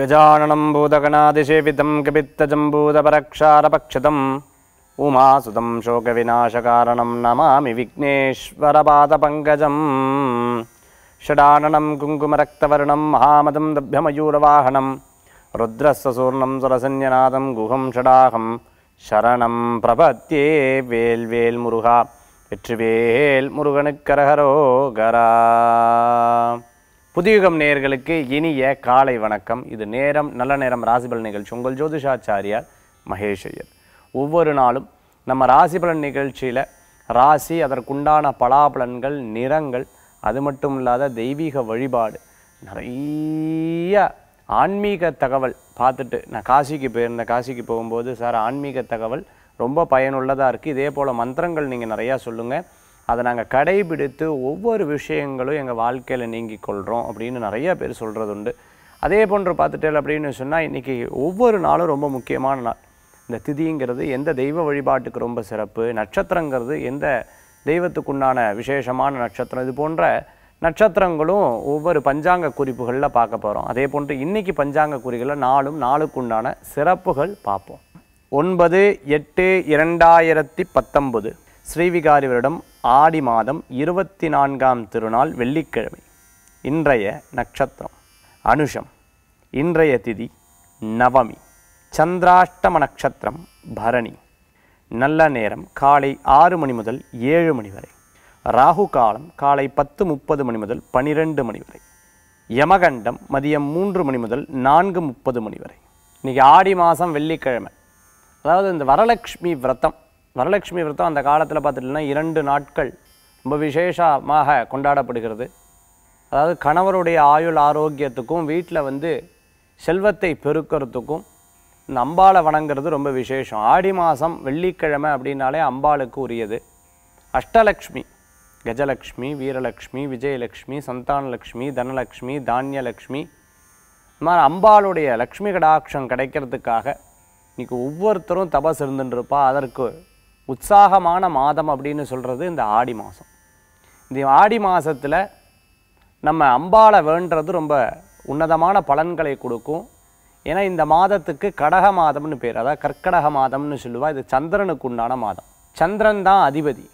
गजाननं भूतगणादिसेवितं कपित्तजम्बूतपरक्षारपक्षितम् उमासुतं शोकविनाशकारणं नमामि विघ्नेश्वरपादपङ्कजम् षडाननं कुङ्कुमरक्तवर्णं महामदं दभ्यमयूरवाहनं रुद्रस्वसूर्णं सुरसंज्ञनादं गुहं षडाहं शरणं प्रपद्ये வேல்வேல் முருகா வெற்றிவேல் முருகனுக்கரகரோகரா புதியுகம் நேயர்களுக்கு இனிய காலை வணக்கம் இது நேரம் நல்ல நேரம் ராசிபலன் நிகழ்ச்சி உங்கள் ஜோதிஷாச்சாரியார் மகேஷ் ஐயர் ஒவ்வொரு நாளும் நம்ம ராசிபலன் நிகழ்ச்சியில் ராசி அதற்குண்டான பலாபலன்கள் நிறங்கள் அது மட்டும் இல்லாத தெய்வீக வழிபாடு நிறைய ஆன்மீக தகவல் பார்த்துட்டு நான் காசிக்கு போயிருந்தேன் காசிக்கு போகும்போது சார் ஆன்மீக தகவல் ரொம்ப பயனுள்ளதாக இருக்குது இதே போல் மந்திரங்கள் நீங்கள் நிறையா சொல்லுங்கள் அதை நாங்கள் கடைபிடித்து ஒவ்வொரு விஷயங்களும் எங்கள் வாழ்க்கையில் நீங்கிக் கொள்கிறோம் அப்படின்னு நிறைய பேர் சொல்கிறது உண்டு அதே போன்று பார்த்துட்டேன் அப்படின்னு சொன்னால் இன்றைக்கி ஒவ்வொரு நாளும் ரொம்ப முக்கியமான நாள் இந்த திதிங்கிறது எந்த தெய்வ வழிபாட்டுக்கு ரொம்ப சிறப்பு நட்சத்திரங்கிறது எந்த தெய்வத்துக்குண்டான விசேஷமான நட்சத்திரம் இது போன்ற நட்சத்திரங்களும் ஒவ்வொரு பஞ்சாங்க குறிப்புகளில் பார்க்க போகிறோம் அதே போன்று இன்னைக்கு பஞ்சாங்க குறிகளில் நாளும் நாளுக்குண்டான சிறப்புகள் பார்ப்போம் ஒன்பது எட்டு இரண்டாயிரத்தி பத்தொன்பது ஸ்ரீவிகாரி வருடம் ஆடி மாதம் இருபத்தி நான்காம் திருநாள் வெள்ளிக்கிழமை இன்றைய நட்சத்திரம் அனுஷம் இன்றைய திதி நவமி சந்திராஷ்டம நட்சத்திரம் பரணி நல்ல நேரம் காலை ஆறு மணி முதல் ஏழு மணி வரை ராகு காலம் காலை பத்து முப்பது மணி முதல் பனிரெண்டு மணி வரை யமகண்டம் மதியம் மூன்று மணி முதல் நான்கு முப்பது மணி வரை இன்னைக்கு ஆடி மாதம் வெள்ளிக்கிழமை அதாவது இந்த வரலட்சுமி விரதம் வரலட்சுமி விரதம் அந்த காலத்தில் பார்த்துட்டீங்கன்னா இரண்டு நாட்கள் ரொம்ப விசேஷமாக கொண்டாடப்படுகிறது அதாவது கணவருடைய ஆயுள் ஆரோக்கியத்துக்கும் வீட்டில் வந்து செல்வத்தை பெருக்கிறதுக்கும் இந்த அம்பாளை வணங்குறது ரொம்ப விசேஷம் ஆடி மாதம் வெள்ளிக்கிழமை அப்படின்னாலே அம்பாளுக்கு உரியது அஷ்டலக்ஷ்மி கஜலக்ஷ்மி வீரலக்ஷ்மி விஜயலக்ஷ்மி சந்தானலக்ஷ்மி தனலக்ஷ்மி தானியலக்ஷ்மி இந்த மாதிரி அம்பாளுடைய லக்ஷ்மி கடாட்சம் கிடைக்கிறதுக்காக இன்னைக்கு ஒவ்வொருத்தரும் தபஸ் இருந்துருப்பா அதற்கு உற்சாகமான மாதம் அப்படின்னு சொல்கிறது இந்த ஆடி மாதம் இந்த ஆடி மாதத்தில் நம்ம அம்பாளை வேண்டுறது ரொம்ப உன்னதமான பலன்களை கொடுக்கும் ஏன்னா இந்த மாதத்துக்கு கடக மாதம்னு பேர் அதாவது கர்க்கடக மாதம்னு சொல்லுவா இது சந்திரனுக்கு உண்டான மாதம் சந்திரன் தான் அதிபதி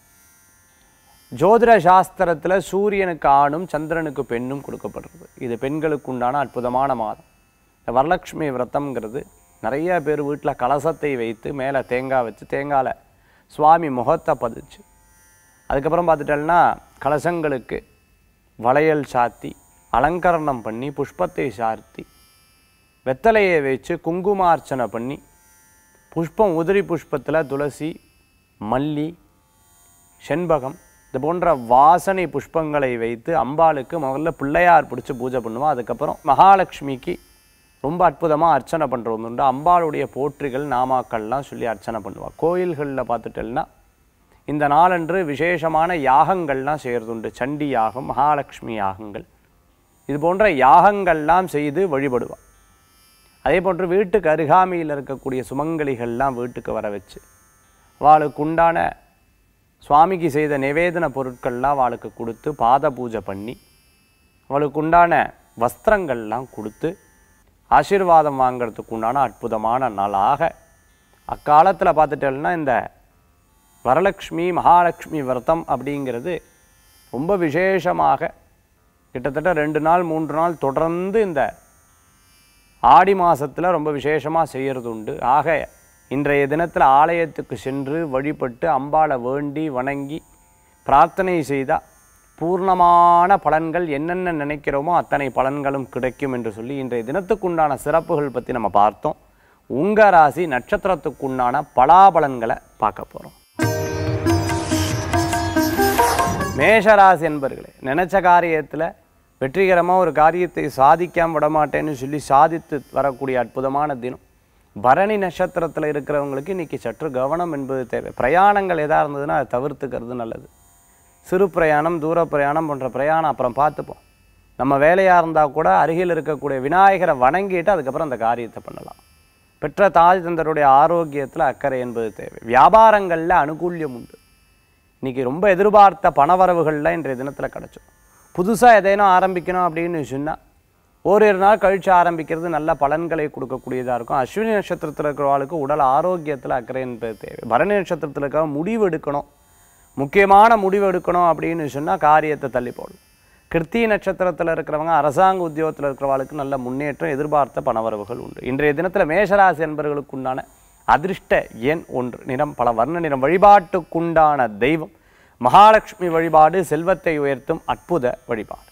ஜோதிட சாஸ்திரத்தில் சூரியனுக்கு ஆணும் சந்திரனுக்கு பெண்ணும் கொடுக்கப்படுறது இது பெண்களுக்கு உண்டான அற்புதமான மாதம் இந்த வரலட்சுமி விரதம்ங்கிறது நிறைய பேர் வீட்டில் கலசத்தை வைத்து மேலே தேங்காய் வச்சு தேங்காயில் சுவாமி முகத்தை பதிச்சு அதுக்கப்புறம் பார்த்துட்டோம்னா கலசங்களுக்கு வளையல் சாத்தி அலங்கரணம் பண்ணி புஷ்பத்தை சார்த்தி வெத்தலையை வச்சு குங்குமார்ச்சனை பண்ணி புஷ்பம் உதிரி புஷ்பத்தில் துளசி மல்லி செண்பகம் இது போன்ற வாசனை புஷ்பங்களை வைத்து அம்பாளுக்கு முதல்ல பிள்ளையார் பிடிச்சி பூஜை பண்ணுவோம் அதுக்கப்புறம் மகாலட்சுமிக்கு ரொம்ப அற்புதமாக அர்ச்சனை பண்ணுறது உண்டு அம்பாளுடைய போற்றிகள் நாமாக்கள்லாம் சொல்லி அர்ச்சனை பண்ணுவாள் கோயில்களில் பார்த்துட்டேன்னா இந்த நாளன்று விசேஷமான யாகங்கள்லாம் செய்கிறது உண்டு சண்டி யாகம் மகாலட்சுமி யாகங்கள் இது போன்ற யாகங்கள்லாம் செய்து வழிபடுவாள் அதே போன்று வீட்டுக்கு அருகாமையில் இருக்கக்கூடிய சுமங்கலிகள்லாம் வீட்டுக்கு வர வச்சு அவளுக்கு உண்டான சுவாமிக்கு செய்த நிவேதன பொருட்கள்லாம் அவளுக்கு கொடுத்து பாத பூஜை பண்ணி அவளுக்கு உண்டான வஸ்திரங்கள்லாம் கொடுத்து ஆசீர்வாதம் வாங்கிறதுக்கு உண்டான அற்புதமான நாளாக அக்காலத்தில் பார்த்துட்டேன்னா இந்த வரலக்ஷ்மி மகாலட்சுமி விரதம் அப்படிங்கிறது ரொம்ப விசேஷமாக கிட்டத்தட்ட ரெண்டு நாள் மூன்று நாள் தொடர்ந்து இந்த ஆடி மாதத்தில் ரொம்ப விசேஷமாக செய்கிறது உண்டு ஆக இன்றைய தினத்தில் ஆலயத்துக்கு சென்று வழிபட்டு அம்பாளை வேண்டி வணங்கி பிரார்த்தனை செய்தால் பூர்ணமான பலன்கள் என்னென்ன நினைக்கிறோமோ அத்தனை பலன்களும் கிடைக்கும் என்று சொல்லி இன்றைய தினத்துக்குண்டான சிறப்புகள் பற்றி நம்ம பார்த்தோம் உங்கள் ராசி நட்சத்திரத்துக்குண்டான பலாபலன்களை பார்க்க போகிறோம் மேஷராசி என்பர்களே நினைச்ச காரியத்தில் வெற்றிகரமாக ஒரு காரியத்தை சாதிக்காம விடமாட்டேன்னு சொல்லி சாதித்து வரக்கூடிய அற்புதமான தினம் பரணி நட்சத்திரத்தில் இருக்கிறவங்களுக்கு இன்றைக்கி சற்று கவனம் என்பது தேவை பிரயாணங்கள் எதாக இருந்ததுன்னா அதை தவிர்த்துக்கிறது நல்லது சிறு பிரயாணம் தூர பிரயாணம் போன்ற பிரயாணம் அப்புறம் பார்த்துப்போம் நம்ம வேலையாக இருந்தால் கூட அருகில் இருக்கக்கூடிய விநாயகரை வணங்கிட்டு அதுக்கப்புறம் அந்த காரியத்தை பண்ணலாம் பெற்ற தாய் தந்தருடைய ஆரோக்கியத்தில் அக்கறை என்பது தேவை வியாபாரங்களில் அனுகூல்யம் உண்டு இன்றைக்கி ரொம்ப எதிர்பார்த்த பணவரவுகள்லாம் இன்றைய தினத்தில் கிடச்சோம் புதுசாக எதேனும் ஆரம்பிக்கணும் அப்படின்னு சொன்னால் ஓரிரு நாள் கழிச்சு ஆரம்பிக்கிறது நல்ல பலன்களை கொடுக்கக்கூடியதாக இருக்கும் அஸ்வினி நட்சத்திரத்தில் இருக்கிறவங்களுக்கு உடல் ஆரோக்கியத்தில் அக்கறை என்பது தேவை பரணி நட்சத்திரத்தில் இருக்கிற முடிவு எடுக்கணும் முக்கியமான முடிவு எடுக்கணும் அப்படின்னு சொன்னால் காரியத்தை தள்ளி போடணும் கிருத்திகை நட்சத்திரத்தில் இருக்கிறவங்க அரசாங்க உத்தியோகத்தில் இருக்கிறவங்களுக்கு நல்ல முன்னேற்றம் எதிர்பார்த்த பணவரவுகள் உண்டு இன்றைய தினத்தில் மேஷராசி என்பவர்களுக்கு உண்டான அதிர்ஷ்ட எண் ஒன்று நிறம் பல வர்ண நிறம் வழிபாட்டுக்குண்டான தெய்வம் மகாலட்சுமி வழிபாடு செல்வத்தை உயர்த்தும் அற்புத வழிபாடு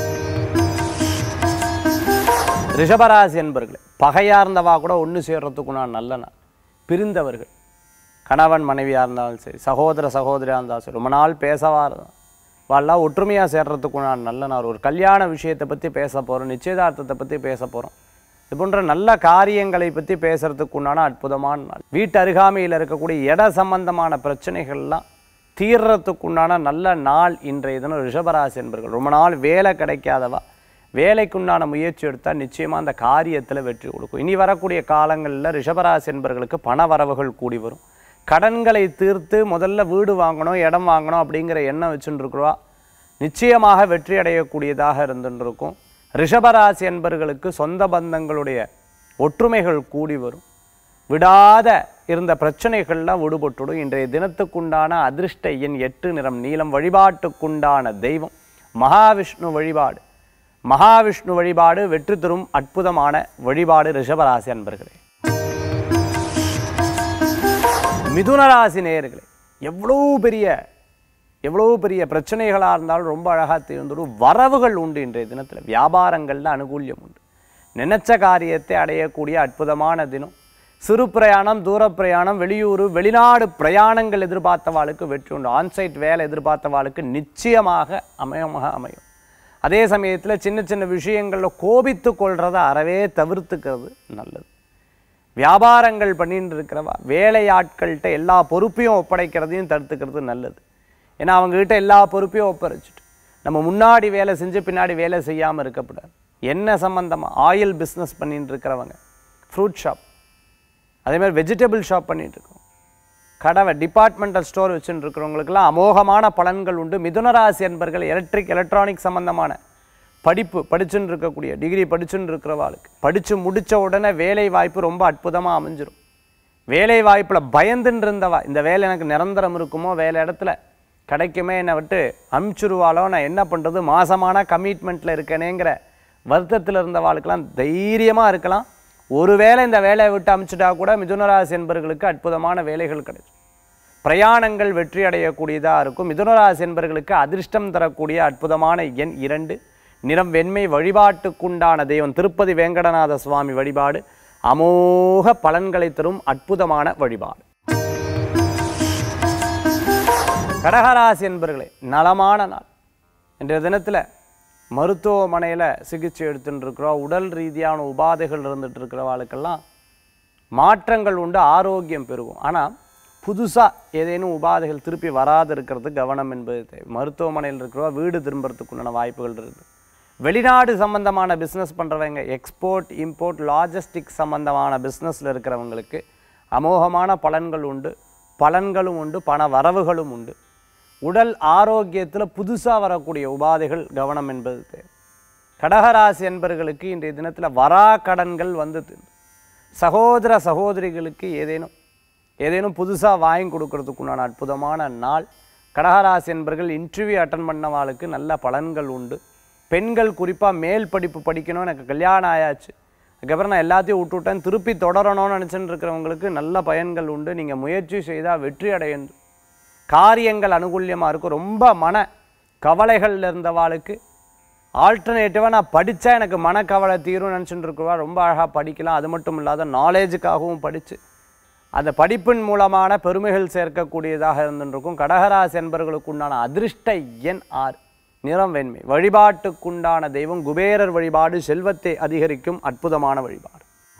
ரிஷபராசி என்பர்களே பகையார்ந்தவா கூட ஒன்று சேர்றதுக்குண்டான நல்ல நாள் பிரிந்தவர்கள் கணவன் மனைவியாக இருந்தாலும் சரி சகோதர சகோதரியாக இருந்தாலும் சரி ரொம்ப நாள் பேசவா இருந்தால் வாழலாம் ஒற்றுமையாக சேர்றதுக்குண்டான நல்ல நாள் ஒரு கல்யாண விஷயத்தை பற்றி பேச போகிறோம் நிச்சயதார்த்தத்தை பற்றி பேச போகிறோம் இது போன்ற நல்ல காரியங்களை பற்றி பேசுறதுக்கு உண்டான அற்புதமான நாள் வீட்டு அருகாமையில் இருக்கக்கூடிய இட சம்பந்தமான பிரச்சனைகள்லாம் தீர்றதுக்கு உண்டான நல்ல நாள் இன்றைய தினம் ரிஷபராசி என்பர்கள் ரொம்ப நாள் வேலை கிடைக்காதவா வேலைக்குண்டான முயற்சி எடுத்தால் நிச்சயமாக அந்த காரியத்தில் வெற்றி கொடுக்கும் இனி வரக்கூடிய காலங்களில் ரிஷபராசி என்பர்களுக்கு பண வரவுகள் கூடி வரும் கடன்களை தீர்த்து முதல்ல வீடு வாங்கணும் இடம் வாங்கணும் அப்படிங்கிற எண்ணம் வச்சுட்டு இருக்கிறவா நிச்சயமாக வெற்றி அடையக்கூடியதாக இருந்துட்டு இருக்கும் ரிஷபராசி என்பர்களுக்கு சொந்த பந்தங்களுடைய ஒற்றுமைகள் கூடி வரும் விடாத இருந்த பிரச்சனைகள்லாம் விடுபட்டுடும் இன்றைய தினத்துக்குண்டான அதிர்ஷ்ட எண் எட்டு நிறம் நீலம் வழிபாட்டுக்குண்டான தெய்வம் மகாவிஷ்ணு வழிபாடு மகாவிஷ்ணு வழிபாடு வெற்றி தரும் அற்புதமான வழிபாடு ரிஷபராசி அன்பர்களே மிதுனராசி நேயர்களே எவ்வளோ பெரிய எவ்வளோ பெரிய பிரச்சனைகளாக இருந்தாலும் ரொம்ப அழகாக தீர்ந்துடும் வரவுகள் உண்டு இன்றைய தினத்தில் வியாபாரங்களில் அனுகூல்யம் உண்டு நினைச்ச காரியத்தை அடையக்கூடிய அற்புதமான தினம் சிறு பிரயாணம் தூர பிரயாணம் வெளியூர் வெளிநாடு பிரயாணங்கள் எதிர்பார்த்தவாளுக்கு வெற்றி உண்டு ஆன்சைட் வேலை எதிர்பார்த்தவாளுக்கு நிச்சயமாக அமையமாக அமையும் அதே சமயத்தில் சின்ன சின்ன விஷயங்களில் கோபித்து கொள்றதை அறவே தவிர்த்துக்கிறது நல்லது வியாபாரங்கள் பண்ணிட்டு இருக்கிறவா வேலையாட்கள்கிட்ட எல்லா பொறுப்பையும் ஒப்படைக்கிறதையும் தடுத்துக்கிறது நல்லது ஏன்னா அவங்ககிட்ட எல்லா பொறுப்பையும் ஒப்படைச்சிட்டு நம்ம முன்னாடி வேலை செஞ்சு பின்னாடி வேலை செய்யாமல் இருக்கக்கூடாது என்ன சம்மந்தமாக ஆயில் பிஸ்னஸ் பண்ணிட்டு இருக்கிறவங்க ஃப்ரூட் ஷாப் அதே மாதிரி வெஜிடபிள் ஷாப் பண்ணிட்டு இருக்கோம் கடவை டிபார்ட்மெண்டல் ஸ்டோர் வச்சுட்டு இருக்கிறவங்களுக்கெல்லாம் அமோகமான பலன்கள் உண்டு மிதுனராசி என்பர்கள் எலக்ட்ரிக் எலக்ட்ரானிக் சம்பந்தமான படிப்பு படிச்சுன்னு இருக்கக்கூடிய டிகிரி படிச்சுன்னு இருக்கிறவாளுக்கு படித்து முடித்த உடனே வேலை வாய்ப்பு ரொம்ப அற்புதமாக அமைஞ்சிரும் வேலை வாய்ப்பில் பயந்துன்னு இருந்தவா இந்த வேலை எனக்கு நிரந்தரம் இருக்குமோ வேலை இடத்துல கிடைக்குமே என்னை விட்டு அமுச்சிருவாளோ நான் என்ன பண்ணுறது மாசமான கமிட்மெண்ட்டில் இருக்கேனேங்கிற வருத்தத்தில் இருந்தவாளுக்கெல்லாம் தைரியமாக இருக்கலாம் ஒருவேளை இந்த வேலையை விட்டு அமுச்சிட்டா கூட மிதுனராசி என்பர்களுக்கு அற்புதமான வேலைகள் கிடைக்கும் பிரயாணங்கள் வெற்றி அடையக்கூடியதாக இருக்கும் மிதுனராசி என்பர்களுக்கு அதிர்ஷ்டம் தரக்கூடிய அற்புதமான எண் இரண்டு நிறம் வெண்மை வழிபாட்டுக்குண்டான தெய்வம் திருப்பதி வேங்கடநாத சுவாமி வழிபாடு அமோக பலன்களை தரும் அற்புதமான வழிபாடு கடகராசி என்பர்களே நலமான நாள் இன்றைய தினத்தில் மருத்துவமனையில் சிகிச்சை எடுத்துட்டு இருக்கிறோம் உடல் ரீதியான உபாதைகள் இருந்துட்டு இருக்கிறவாளுக்கெல்லாம் மாற்றங்கள் உண்டு ஆரோக்கியம் பெருகும் ஆனால் புதுசாக ஏதேனும் உபாதைகள் திருப்பி வராது இருக்கிறது கவனம் என்பது தேவை மருத்துவமனையில் இருக்கிறவா வீடு திரும்புறதுக்குண்டான வாய்ப்புகள் இருக்குது வெளிநாடு சம்பந்தமான பிஸ்னஸ் பண்ணுறவங்க எக்ஸ்போர்ட் இம்போர்ட் லாஜிஸ்டிக் சம்பந்தமான பிஸ்னஸில் இருக்கிறவங்களுக்கு அமோகமான பலன்கள் உண்டு பலன்களும் உண்டு பண வரவுகளும் உண்டு உடல் ஆரோக்கியத்தில் புதுசாக வரக்கூடிய உபாதைகள் கவனம் என்பது தேவை கடகராசி என்பர்களுக்கு இன்றைய தினத்தில் வரா கடன்கள் வந்து தீரும். சகோதர சகோதரிகளுக்கு ஏதேனும் ஏதேனும் புதுசாக வாங்கி கொடுக்கறதுக்குண்டான அற்புதமான நாள் கடகராசி என்பர்கள் இன்டர்வியூ அட்டன் பண்ணவாளுக்கு நல்ல பலன்கள் உண்டு பெண்கள் குறிப்பாக மேல் படிப்பு படிக்கணும் எனக்கு கல்யாணம் ஆயாச்சு அதுக்கப்புறம் நான் எல்லாத்தையும் விட்டுவிட்டேன் திருப்பி தொடரணும்னு நினச்சிட்டு இருக்கிறவங்களுக்கு நல்ல பயன்கள் உண்டு நீங்கள் முயற்சி செய்தால் வெற்றி அடையும் காரியங்கள் அனுகூல்யமாக இருக்கும் ரொம்ப மன கவலைகள் இருந்தவாளுக்கு ஆல்டர்னேட்டிவாக நான் படித்தா எனக்கு மனக்கவலை தீரும் நினச்சிட்டு இருக்கிறவா ரொம்ப அழகாக படிக்கலாம் அது மட்டும் இல்லாத நாலேஜுக்காகவும் படித்து அந்த படிப்பின் மூலமான பெருமைகள் சேர்க்கக்கூடியதாக இருந்துருக்கும் கடகராசி என்பவர்களுக்கு உண்டான அதிர்ஷ்ட எண் ஆறு நிறம் வெண்மை வழிபாட்டுக்குண்டான தெய்வம் குபேரர் வழிபாடு செல்வத்தை அதிகரிக்கும் அற்புதமான வழிபாடு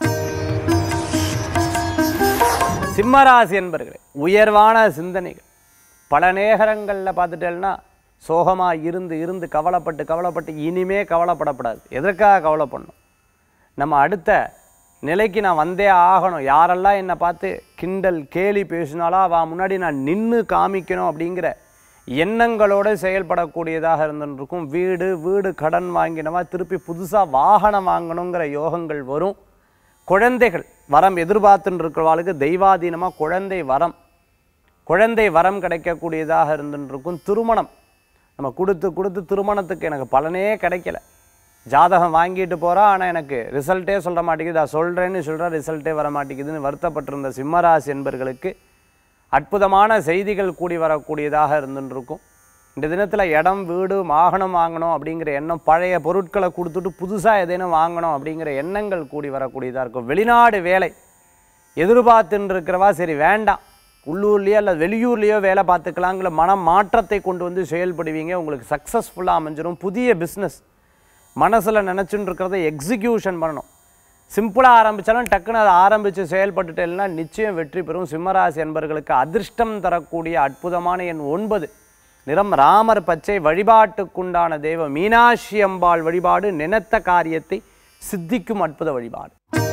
சிம்மராசி என்பர்களே உயர்வான சிந்தனைகள் பல நேரங்களில் பார்த்துட்டேன்னா சோகமாக இருந்து இருந்து கவலைப்பட்டு கவலைப்பட்டு இனிமே கவலைப்படக்கூடாது எதற்காக கவலைப்படணும் நம்ம அடுத்த நிலைக்கு நான் வந்தே ஆகணும் யாரெல்லாம் என்னை பார்த்து கிண்டல் கேலி பேசினாலும் அவள் முன்னாடி நான் நின்று காமிக்கணும் அப்படிங்கிற எண்ணங்களோடு செயல்படக்கூடியதாக இருந்துருக்கும் வீடு வீடு கடன் வாங்கினவா திருப்பி புதுசாக வாகனம் வாங்கணுங்கிற யோகங்கள் வரும் குழந்தைகள் வரம் எதிர்பார்த்துன்னு இருக்கிறவாளுக்கு தெய்வாதீனமாக குழந்தை வரம் குழந்தை வரம் கிடைக்கக்கூடியதாக இருந்துருக்கும் திருமணம் நம்ம கொடுத்து கொடுத்து திருமணத்துக்கு எனக்கு பலனே கிடைக்கல ஜாதகம் வாங்கிட்டு போகிறா ஆனால் எனக்கு ரிசல்ட்டே சொல்ல மாட்டேங்குது நான் சொல்கிறேன்னு சொல்கிறா ரிசல்ட்டே வர மாட்டேங்குதுன்னு வருத்தப்பட்டிருந்த சிம்மராசி என்பர்களுக்கு அற்புதமான செய்திகள் கூடி வரக்கூடியதாக இருந்துருக்கும் இந்த தினத்தில் இடம் வீடு வாகனம் வாங்கணும் அப்படிங்கிற எண்ணம் பழைய பொருட்களை கொடுத்துட்டு புதுசாக எதேனும் வாங்கணும் அப்படிங்கிற எண்ணங்கள் கூடி வரக்கூடியதாக இருக்கும் வெளிநாடு வேலை எதிர்பார்த்துன்னு இருக்கிறவா சரி வேண்டாம் உள்ளூர்லேயோ அல்லது வெளியூர்லேயோ வேலை பார்த்துக்கலாங்கிற மன மாற்றத்தை கொண்டு வந்து செயல்படுவீங்க உங்களுக்கு சக்ஸஸ்ஃபுல்லாக அமைஞ்சிரும் புதிய பிஸ்னஸ் மனசில் நினச்சின்னு இருக்கிறத எக்ஸிக்யூஷன் பண்ணணும் சிம்பிளாக ஆரம்பித்தாலும் டக்குன்னு அதை ஆரம்பித்து செயல்பட்டுட்டேன்னா நிச்சயம் வெற்றி பெறும் சிம்மராசி என்பர்களுக்கு அதிர்ஷ்டம் தரக்கூடிய அற்புதமான எண் ஒன்பது நிறம் ராமர் பச்சை வழிபாட்டுக்குண்டான தெய்வம் மீனாட்சி அம்பாள் வழிபாடு நினைத்த காரியத்தை சித்திக்கும் அற்புத வழிபாடு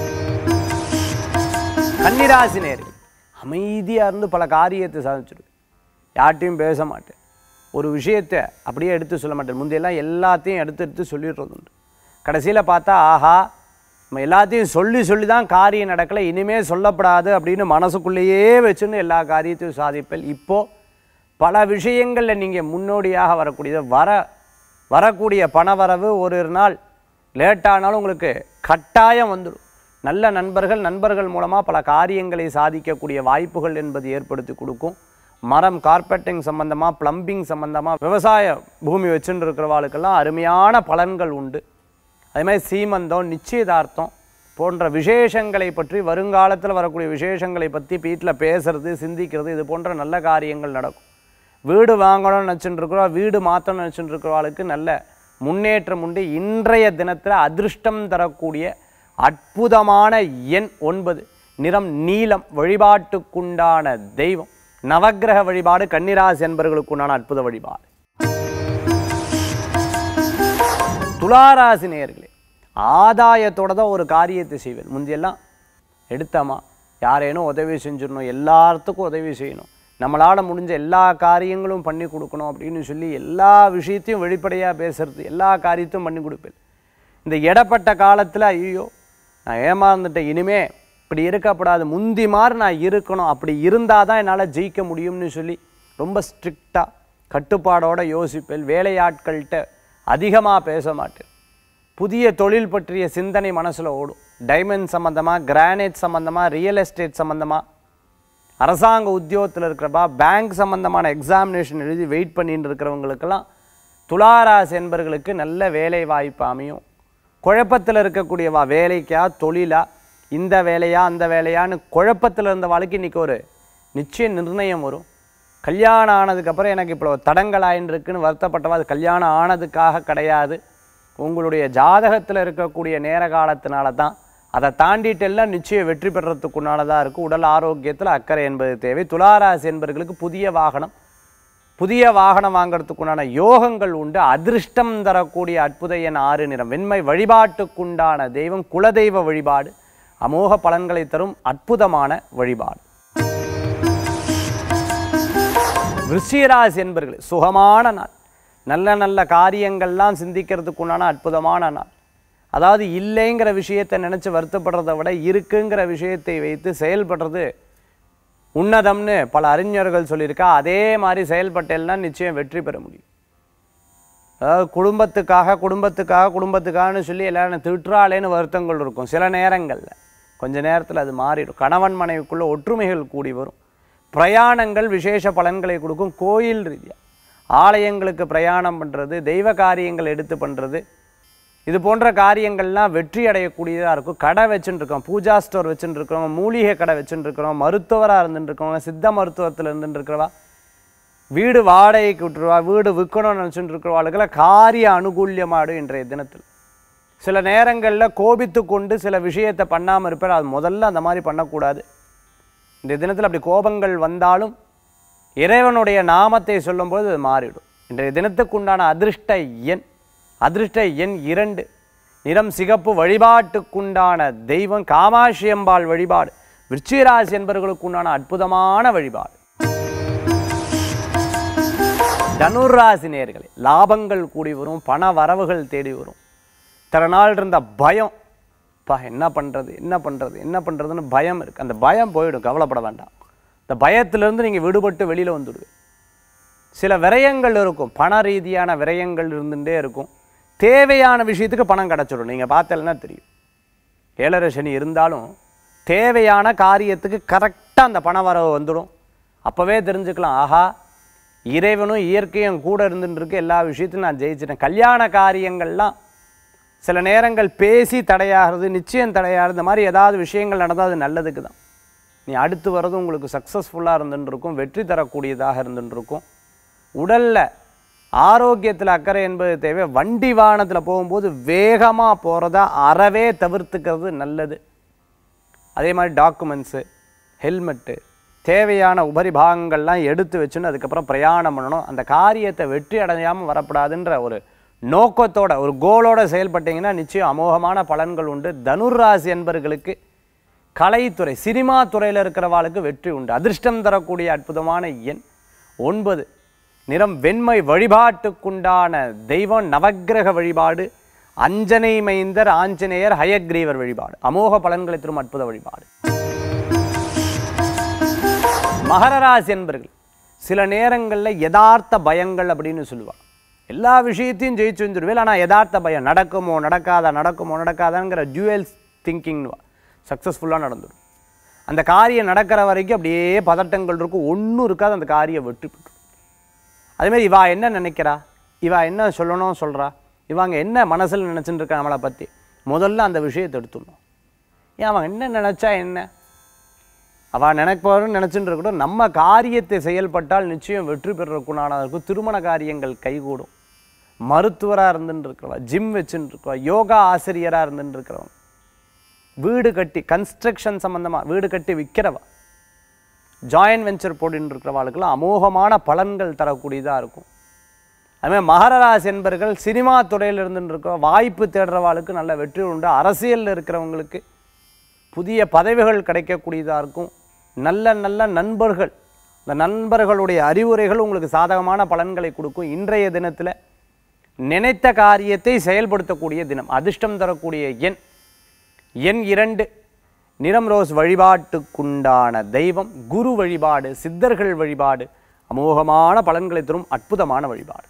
கன்னிராசி நேர்கள் அமைதியாக இருந்து பல காரியத்தை சாதிச்சிருக்கு யார்ட்டையும் பேச மாட்டேன் ஒரு விஷயத்தை அப்படியே எடுத்து சொல்ல மாட்டேன் முந்தையெல்லாம் எல்லாத்தையும் எடுத்து எடுத்து சொல்லிடுறது உண்டு கடைசியில் பார்த்தா ஆஹா நம்ம எல்லாத்தையும் சொல்லி சொல்லி தான் காரியம் நடக்கலை இனிமேல் சொல்லப்படாது அப்படின்னு மனசுக்குள்ளேயே வச்சுன்னு எல்லா காரியத்தையும் சாதிப்பேன் இப்போது பல விஷயங்களில் நீங்கள் முன்னோடியாக வரக்கூடியது வர வரக்கூடிய பணவரவு ஒரு ஒரு நாள் லேட்டானாலும் உங்களுக்கு கட்டாயம் வந்துடும் நல்ல நண்பர்கள் நண்பர்கள் மூலமாக பல காரியங்களை சாதிக்கக்கூடிய வாய்ப்புகள் என்பது ஏற்படுத்தி கொடுக்கும் மரம் கார்பெட்டிங் சம்பந்தமாக ப்ளம்பிங் சம்பந்தமாக விவசாய பூமி வச்சுட்டு இருக்கிறவாளுக்கெல்லாம் அருமையான பலன்கள் உண்டு அதே மாதிரி சீமந்தம் நிச்சயதார்த்தம் போன்ற விசேஷங்களை பற்றி வருங்காலத்தில் வரக்கூடிய விசேஷங்களை பற்றி வீட்டில் பேசுறது சிந்திக்கிறது இது போன்ற நல்ல காரியங்கள் நடக்கும் வீடு வாங்கணும்னு நினச்சிட்டு இருக்கிறோம் வீடு மாற்றணும்னு நினச்சிட்டு இருக்கிறவாளுக்கு நல்ல முன்னேற்றம் உண்டு இன்றைய தினத்தில் அதிர்ஷ்டம் தரக்கூடிய அற்புதமான எண் ஒன்பது நிறம் நீலம் வழிபாட்டுக்குண்டான தெய்வம் நவக்கிரக வழிபாடு கன்னிராசி என்பவர்களுக்குண்டான அற்புத வழிபாடு துளாராசி நேயர்களே ஆதாயத்தோட தான் ஒரு காரியத்தை செய்வேன் முந்தியெல்லாம் எடுத்தமா யாரேனும் உதவி செஞ்சிடணும் எல்லாத்துக்கும் உதவி செய்யணும் நம்மளால் முடிஞ்ச எல்லா காரியங்களும் பண்ணி கொடுக்கணும் அப்படின்னு சொல்லி எல்லா விஷயத்தையும் வெளிப்படையாக பேசுறது எல்லா காரியத்தையும் பண்ணி கொடுப்பேன் இந்த இடப்பட்ட காலத்தில் ஐயோ நான் ஏமாந்துட்டேன் இனிமே இப்படி இருக்கப்படாது முந்தி மாதிரி நான் இருக்கணும் அப்படி இருந்தால் தான் என்னால் ஜெயிக்க முடியும்னு சொல்லி ரொம்ப ஸ்ட்ரிக்டாக கட்டுப்பாடோட யோசிப்பேன் வேலையாட்கள்கிட்ட அதிகமாக பேச மாட்டேன் புதிய தொழில் பற்றிய சிந்தனை மனசில் ஓடும் டைமண்ட் சம்மந்தமாக கிரானைட் சம்மந்தமாக ரியல் எஸ்டேட் சம்மந்தமாக அரசாங்க உத்தியோகத்தில் இருக்கிறப்பா பேங்க் சம்மந்தமான எக்ஸாமினேஷன் எழுதி வெயிட் பண்ணிட்டு இருக்கிறவங்களுக்கெல்லாம் துளாராசி என்பர்களுக்கு நல்ல வேலை வாய்ப்பு அமையும் குழப்பத்தில் இருக்கக்கூடியவா வேலைக்கா தொழிலா இந்த வேலையா அந்த வேலையான்னு குழப்பத்தில் இருந்த வாழ்க்கை இன்றைக்கி ஒரு நிச்சய நிர்ணயம் வரும் கல்யாணம் ஆனதுக்கப்புறம் எனக்கு இப்போ தடங்கள் ஆயின்னு இருக்குன்னு வருத்தப்பட்டவா அது கல்யாணம் ஆனதுக்காக கிடையாது உங்களுடைய ஜாதகத்தில் இருக்கக்கூடிய நேர காலத்தினால தான் அதை தாண்டிட்டு எல்லாம் நிச்சயம் வெற்றி பெறத்துக்குண்டானதாக இருக்கும் உடல் ஆரோக்கியத்தில் அக்கறை என்பது தேவை துளாராசி என்பவர்களுக்கு புதிய வாகனம் புதிய வாகனம் வாங்குறதுக்குண்டான யோகங்கள் உண்டு அதிர்ஷ்டம் தரக்கூடிய அற்புத எண் ஆறு நிறம் வெண்மை வழிபாட்டுக்குண்டான தெய்வம் குலதெய்வ வழிபாடு அமோக பலன்களை தரும் அற்புதமான வழிபாடு விருச்சிகராசி என்பர்களே சுகமான நாள் நல்ல நல்ல காரியங்கள்லாம் சிந்திக்கிறதுக்குண்டான அற்புதமான நாள் அதாவது இல்லைங்கிற விஷயத்தை நினச்சி வருத்தப்படுறதை விட இருக்குங்கிற விஷயத்தை வைத்து செயல்படுறது உன்னதம்னு பல அறிஞர்கள் சொல்லியிருக்கா அதே மாதிரி செயல்பட்டேன்னா நிச்சயம் வெற்றி பெற முடியும் அதாவது குடும்பத்துக்காக குடும்பத்துக்காக குடும்பத்துக்காகன்னு சொல்லி எல்லாரும் திட்டுறாளேன்னு வருத்தங்கள் இருக்கும் சில நேரங்களில் கொஞ்ச நேரத்தில் அது மாறிடும் கணவன் மனைவிக்குள்ள ஒற்றுமைகள் கூடி வரும் பிரயாணங்கள் விசேஷ பலன்களை கொடுக்கும் கோயில் ரீதியாக ஆலயங்களுக்கு பிரயாணம் பண்ணுறது தெய்வ காரியங்கள் எடுத்து பண்ணுறது இது போன்ற காரியங்கள்லாம் வெற்றி அடையக்கூடியதாக இருக்கும் கடை வச்சுட்டு இருக்கோம் பூஜா ஸ்டோர் வச்சுட்டு இருக்கிறவங்க மூலிகை கடை வச்சுட்டு இருக்கிறோம் மருத்துவராக இருந்துட்டு இருக்கவங்க சித்த மருத்துவத்தில் இருந்துட்டு இருக்கிறவா வீடு வாடகைக்கு விட்டுருவா வீடு விற்கணும்னு நினச்சிட்டு இருக்கிறவாளுக்கெல்லாம் காரிய அனுகூல்யமாடும் இன்றைய தினத்தில் சில நேரங்களில் கோபித்து கொண்டு சில விஷயத்தை பண்ணாமல் இருப்பார் அது முதல்ல அந்த மாதிரி பண்ணக்கூடாது இந்த தினத்தில் அப்படி கோபங்கள் வந்தாலும் இறைவனுடைய நாமத்தை சொல்லும்போது அது மாறிடும் இன்றைய தினத்துக்குண்டான அதிர்ஷ்ட எண் அதிர்ஷ்ட எண் இரண்டு நிறம் சிகப்பு வழிபாட்டுக்குண்டான தெய்வம் காமாட்சி அம்பாள் வழிபாடு விருச்சிகராசி என்பவர்களுக்குண்டான அற்புதமான வழிபாடு தனுராசி நேர்களே லாபங்கள் கூடி வரும் பண வரவுகள் தேடி வரும் இத்தனை நாள் இருந்த பயம் பா என்ன பண்ணுறது என்ன பண்ணுறது என்ன பண்ணுறதுன்னு பயம் இருக்குது அந்த பயம் போயிடும் கவலைப்பட வேண்டாம் இந்த பயத்திலிருந்து நீங்கள் விடுபட்டு வெளியில் வந்துடுவீங்க சில விரயங்கள் இருக்கும் பண ரீதியான விரயங்கள் இருந்துகிட்டே இருக்கும் தேவையான விஷயத்துக்கு பணம் கிடச்சிடும் நீங்கள் பார்த்தலன்னா தெரியும் ஏழரை சனி இருந்தாலும் தேவையான காரியத்துக்கு கரெக்டாக அந்த பண வரவு வந்துடும் அப்போவே தெரிஞ்சுக்கலாம் ஆஹா இறைவனும் இயற்கையும் கூட இருந்துட்டு இருக்கு எல்லா விஷயத்திலும் நான் ஜெயிச்சிட்டேன் கல்யாண காரியங்கள்லாம் சில நேரங்கள் பேசி தடையாகிறது நிச்சயம் தடையாகிறது இந்த மாதிரி ஏதாவது விஷயங்கள் நடந்தால் அது நல்லதுக்கு தான் நீ அடுத்து வர்றது உங்களுக்கு சக்ஸஸ்ஃபுல்லாக இருந்துட்டு இருக்கும் வெற்றி தரக்கூடியதாக இருந்துட்டு இருக்கும் உடலில் ஆரோக்கியத்தில் அக்கறை என்பது தேவை வண்டி வாகனத்தில் போகும்போது வேகமாக போகிறத அறவே தவிர்த்துக்கிறது நல்லது அதே மாதிரி டாக்குமெண்ட்ஸு ஹெல்மெட்டு தேவையான உபரி பாகங்கள்லாம் எடுத்து வச்சுன்னு அதுக்கப்புறம் பிரயாணம் பண்ணணும் அந்த காரியத்தை வெற்றி அடையாமல் வரக்கூடாதுன்ற ஒரு நோக்கத்தோட ஒரு கோலோட செயல்பட்டீங்கன்னா நிச்சயம் அமோகமான பலன்கள் உண்டு தனுர்ராசி என்பர்களுக்கு கலைத்துறை சினிமா துறையில் இருக்கிறவாளுக்கு வெற்றி உண்டு அதிர்ஷ்டம் தரக்கூடிய அற்புதமான எண் ஒன்பது நிறம் வெண்மை வழிபாட்டுக்குண்டான தெய்வம் நவக்கிரக வழிபாடு அஞ்சனை மைந்தர் ஆஞ்சநேயர் ஹயக்ரீவர் வழிபாடு அமோக பலன்களை தரும் அற்புத வழிபாடு மகர ராசி என்பர்கள் சில நேரங்களில் யதார்த்த பயங்கள் அப்படின்னு சொல்லுவாள் எல்லா விஷயத்தையும் ஜெயிச்சு வந்துடுவேன் ஆனால் யதார்த்த பயம் நடக்குமோ நடக்காதா நடக்குமோ நடக்காதாங்கிற ஜுவல் திங்கிங்னுவா சக்ஸஸ்ஃபுல்லாக நடந்துடும் அந்த காரியம் நடக்கிற வரைக்கும் அப்படியே பதட்டங்கள் இருக்கும் ஒன்றும் இருக்காது அந்த காரியம் வெற்றி பெற்றும் அதேமாதிரி இவா என்ன நினைக்கிறா இவா என்ன சொல்லணும் சொல்கிறா இவங்க என்ன மனசில் நினச்சிட்டு இருக்கா நம்மளை பற்றி முதல்ல அந்த விஷயத்தை எடுத்துடணும் ஏன் அவன் என்ன நினச்சா என்ன அவள் நினைப்பவரும் நினச்சிட்டு இருக்கட்டும் நம்ம காரியத்தை செயல்பட்டால் நிச்சயம் வெற்றி பெறக்குண்டான இருக்கும் திருமண காரியங்கள் கைகூடும் மருத்துவராக இருந்துட்டு இருக்கிறவா ஜிம் வச்சுட்டு இருக்கிறவா யோகா ஆசிரியராக இருந்துட்டு இருக்கிறவங்க வீடு கட்டி கன்ஸ்ட்ரக்ஷன் சம்மந்தமாக வீடு கட்டி விற்கிறவா ஜாயின்ட் வெஞ்சர் போட்டுன்னு இருக்கிறவாளுக்கெல்லாம் அமோகமான பலன்கள் தரக்கூடியதாக இருக்கும் அதுமாதிரி மகர ராசி என்பர்கள் சினிமா துறையில் இருந்துட்டு இருக்க வாய்ப்பு தேடுறவாளுக்கு நல்ல வெற்றி உண்டு அரசியலில் இருக்கிறவங்களுக்கு புதிய பதவிகள் கிடைக்கக்கூடியதாக இருக்கும் நல்ல நல்ல நண்பர்கள் இந்த நண்பர்களுடைய அறிவுரைகள் உங்களுக்கு சாதகமான பலன்களை கொடுக்கும் இன்றைய தினத்தில் நினைத்த காரியத்தை செயல்படுத்தக்கூடிய தினம் அதிர்ஷ்டம் தரக்கூடிய எண் எண் இரண்டு நிறம் ரோஸ் வழிபாட்டுக்குண்டான தெய்வம் குரு வழிபாடு சித்தர்கள் வழிபாடு அமோகமான பலன்களை தரும் அற்புதமான வழிபாடு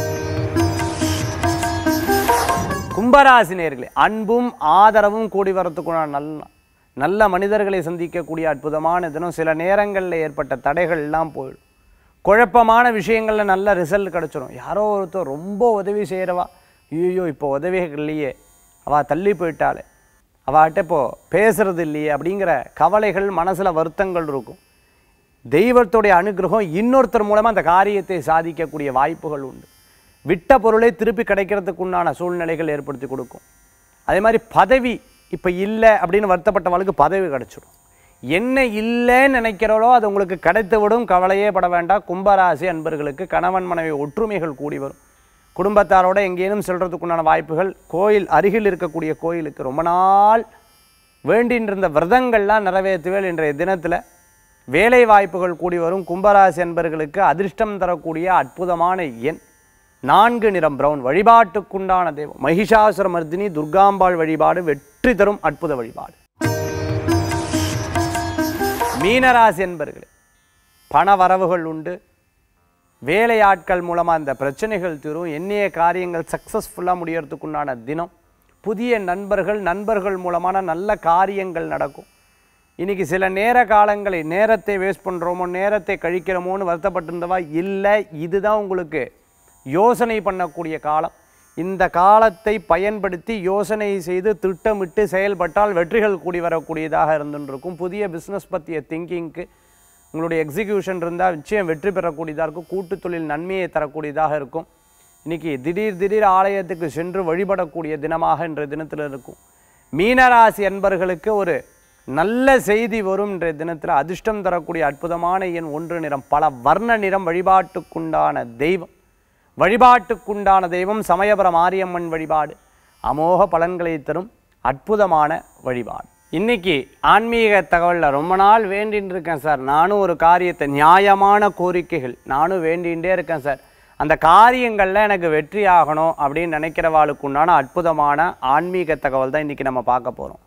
கும்பராசி நேர்களே அன்பும் ஆதரவும் கூடி வரத்துக்குண்டான நல்ல நல்ல மனிதர்களை சந்திக்கக்கூடிய அற்புதமான தினம் சில நேரங்களில் ஏற்பட்ட தடைகள் எல்லாம் போயிடும் குழப்பமான விஷயங்களில் நல்ல ரிசல்ட் கிடச்சிரும் யாரோ ஒருத்தர் ரொம்ப உதவி செய்கிறவா ஐயோ இப்போ உதவிகள் இல்லையே அவள் தள்ளி போயிட்டாளே அவகிட்ட இப்போ பேசுறது இல்லையே அப்படிங்கிற கவலைகள் மனசில் வருத்தங்கள் இருக்கும் தெய்வத்துடைய அனுகிரகம் இன்னொருத்தர் மூலமாக அந்த காரியத்தை சாதிக்கக்கூடிய வாய்ப்புகள் உண்டு விட்ட பொருளை திருப்பி கிடைக்கிறதுக்கு உண்டான சூழ்நிலைகள் ஏற்படுத்தி கொடுக்கும் அதே மாதிரி பதவி இப்போ இல்லை அப்படின்னு வருத்தப்பட்டவளுக்கு பதவி கிடைச்சிடும் என்ன இல்லைன்னு நினைக்கிறவளோ அது உங்களுக்கு கிடைத்து விடும் கவலையே பட வேண்டாம் கும்பராசி அன்பர்களுக்கு கணவன் மனைவி ஒற்றுமைகள் கூடி வரும் குடும்பத்தாரோட எங்கேனும் செல்றதுக்குண்டான வாய்ப்புகள் கோயில் அருகில் இருக்கக்கூடிய கோயிலுக்கு ரொம்ப நாள் வேண்டின்னு இருந்த விரதங்கள்லாம் நிறைவேற்றுவேல் இன்றைய தினத்தில் வேலை வாய்ப்புகள் கூடி வரும் கும்பராசி அன்பர்களுக்கு அதிர்ஷ்டம் தரக்கூடிய அற்புதமான எண் நான்கு நிறம் பிரவுன் வழிபாட்டுக்குண்டான தெய்வம் மகிஷாசுர மர்தினி துர்காம்பாள் வழிபாடு வெற்றி தரும் அற்புத வழிபாடு மீனராசி என்பர்களே பண வரவுகள் உண்டு வேலையாட்கள் மூலமாக இந்த பிரச்சனைகள் தீரும் எண்ணிய காரியங்கள் சக்ஸஸ்ஃபுல்லாக முடியறதுக்குண்டான தினம் புதிய நண்பர்கள் நண்பர்கள் மூலமான நல்ல காரியங்கள் நடக்கும் இன்னைக்கு சில நேர காலங்களை நேரத்தை வேஸ்ட் பண்ணுறோமோ நேரத்தை கழிக்கிறோமோன்னு வருத்தப்பட்டிருந்தவா இல்லை இதுதான் உங்களுக்கு யோசனை பண்ணக்கூடிய காலம் இந்த காலத்தை பயன்படுத்தி யோசனை செய்து திட்டமிட்டு செயல்பட்டால் வெற்றிகள் கூடி வரக்கூடியதாக இருந்துருக்கும் புதிய பிஸ்னஸ் பற்றிய திங்கிங்க்கு உங்களுடைய எக்ஸிக்யூஷன் இருந்தால் நிச்சயம் வெற்றி பெறக்கூடியதாக இருக்கும் கூட்டு தொழில் நன்மையை தரக்கூடியதாக இருக்கும் இன்னைக்கு திடீர் திடீர் ஆலயத்துக்கு சென்று வழிபடக்கூடிய தினமாக இன்றைய தினத்தில் இருக்கும் மீனராசி அன்பர்களுக்கு ஒரு நல்ல செய்தி வரும் இன்றைய தினத்தில் அதிர்ஷ்டம் தரக்கூடிய அற்புதமான எண் ஒன்று நிறம் பல வர்ண நிறம் வழிபாட்டுக்குண்டான தெய்வம் வழிபாட்டுக்குண்டான தெய்வம் சமயபுர மாரியம்மன் வழிபாடு அமோக பலன்களை தரும் அற்புதமான வழிபாடு இன்னைக்கு ஆன்மீக தகவலில் ரொம்ப நாள் வேண்டின்னு இருக்கேன் சார் நானும் ஒரு காரியத்தை நியாயமான கோரிக்கைகள் நானும் வேண்டிகிட்டே இருக்கேன் சார் அந்த காரியங்களில் எனக்கு வெற்றி ஆகணும் அப்படின்னு நினைக்கிறவாளுக்கு உண்டான அற்புதமான ஆன்மீக தகவல் தான் இன்றைக்கி நம்ம பார்க்க போகிறோம்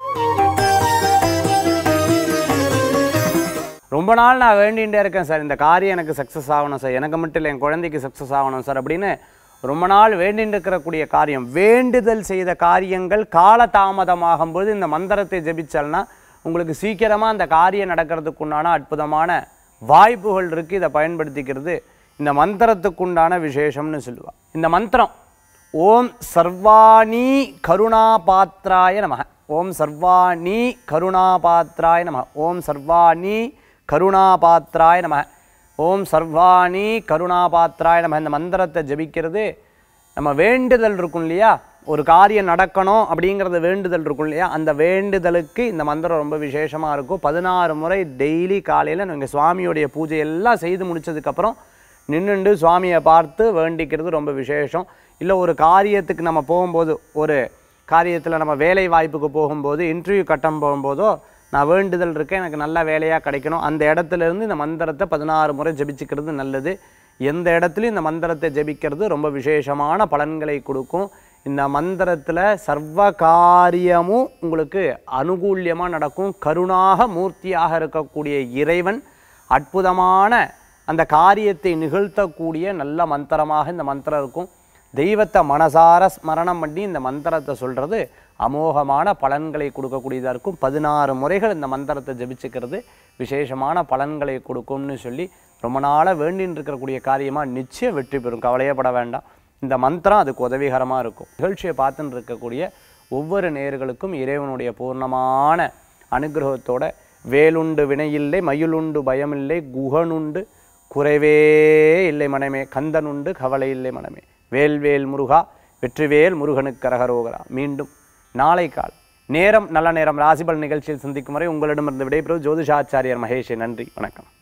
ரொம்ப நாள் நான் வேண்டிகிட்டே இருக்கேன் சார் இந்த காரியம் எனக்கு சக்ஸஸ் ஆகணும் சார் எனக்கு மட்டும் இல்லை என் குழந்தைக்கு சக்ஸஸ் ஆகணும் சார் அப்படின்னு ரொம்ப நாள் வேண்டிட்டு இருக்கக்கூடிய காரியம் வேண்டுதல் செய்த காரியங்கள் காலதாமதமாகும் போது இந்த மந்திரத்தை ஜெபிச்சால்னா உங்களுக்கு சீக்கிரமாக அந்த காரியம் நடக்கிறதுக்குண்டான அற்புதமான வாய்ப்புகள் இருக்குது இதை பயன்படுத்திக்கிறது இந்த மந்திரத்துக்குண்டான விசேஷம்னு சொல்லுவாள் இந்த மந்திரம் ஓம் சர்வாணி கருணாபாத்ராய நம ஓம் சர்வாணி கருணாபாத்ராய நம ஓம் சர்வாணி கருணாபாத்ராய நம ஓம் சர்வாணி கருணாபாத்ராய நம இந்த மந்திரத்தை ஜபிக்கிறது நம்ம வேண்டுதல் இருக்கும் இல்லையா ஒரு காரியம் நடக்கணும் அப்படிங்கிறது வேண்டுதல் இருக்கும் இல்லையா அந்த வேண்டுதலுக்கு இந்த மந்திரம் ரொம்ப விசேஷமாக இருக்கும் பதினாறு முறை டெய்லி காலையில் நீங்கள் சுவாமியோடைய பூஜை எல்லாம் செய்து முடிச்சதுக்கப்புறம் நின்றுண்டு சுவாமியை பார்த்து வேண்டிக்கிறது ரொம்ப விசேஷம் இல்லை ஒரு காரியத்துக்கு நம்ம போகும்போது ஒரு காரியத்தில் நம்ம வேலை வாய்ப்புக்கு போகும்போது இன்டர்வியூ கட்டம் போகும்போதோ நான் வேண்டுதல் இருக்கேன் எனக்கு நல்ல வேலையாக கிடைக்கணும் அந்த இடத்துல இருந்து இந்த மந்திரத்தை பதினாறு முறை ஜெபிச்சுக்கிறது நல்லது எந்த இடத்துலையும் இந்த மந்திரத்தை ஜெபிக்கிறது ரொம்ப விசேஷமான பலன்களை கொடுக்கும் இந்த மந்திரத்தில் சர்வ காரியமும் உங்களுக்கு அனுகூல்யமாக நடக்கும் கருணாக மூர்த்தியாக இருக்கக்கூடிய இறைவன் அற்புதமான அந்த காரியத்தை நிகழ்த்தக்கூடிய நல்ல மந்திரமாக இந்த மந்திரம் இருக்கும் தெய்வத்தை மனசார ஸ்மரணம் பண்ணி இந்த மந்திரத்தை சொல்கிறது அமோகமான பலன்களை கொடுக்கக்கூடியதாக இருக்கும் பதினாறு முறைகள் இந்த மந்திரத்தை ஜபிச்சுக்கிறது விசேஷமான பலன்களை கொடுக்கும்னு சொல்லி ரொம்ப நாளாக வேண்டின்னு இருக்கக்கூடிய காரியமாக நிச்சயம் வெற்றி பெறும் கவலையப்பட வேண்டாம் இந்த மந்திரம் அதுக்கு உதவிகரமாக இருக்கும் நிகழ்ச்சியை பார்த்துன்னு இருக்கக்கூடிய ஒவ்வொரு நேர்களுக்கும் இறைவனுடைய பூர்ணமான அனுகிரகத்தோட வேலுண்டு வினையில்லை மயிலுண்டு பயமில்லை குகனுண்டு குறைவே இல்லை மனமே கந்தனுண்டு கவலை இல்லை மனமே வேல்வேல் முருகா வெற்றிவேல் முருகனுக்கு கரகரோகரா மீண்டும் நாளை கால் நேரம் நல்ல நேரம் ராசிபல் நிகழ்ச்சியில் சந்திக்கும் வரை உங்களிடமிருந்து விடைபெறும் ஜோதிஷாச்சாரியர் மகேஷ் நன்றி வணக்கம்